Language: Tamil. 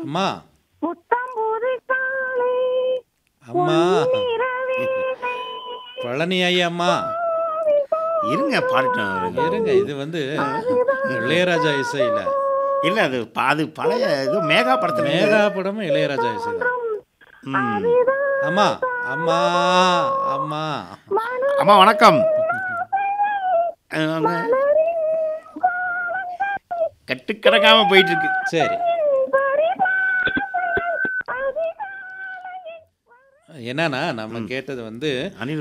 அம்மா புத்தம் புது காலை அம்மா நிறவேலை பழனி ஐயா அம்மா இருங்க பாடட்டும் இருங்க. இருங்க இது வந்து இளையராஜா இசையில் இல்ல அது ப- அது பழைய இது மேகா படத்துல மேகா படமும் இளையராஜா இசை தான் ம். அம்மா அம்மா அம்மா அம்மா வணக்கம் அஹ், அவங்க கட்டுக்கடக்காம போயிட்டு இருக்கு சரி என்னன்னா நம்ம கேட்டது வந்து அனில்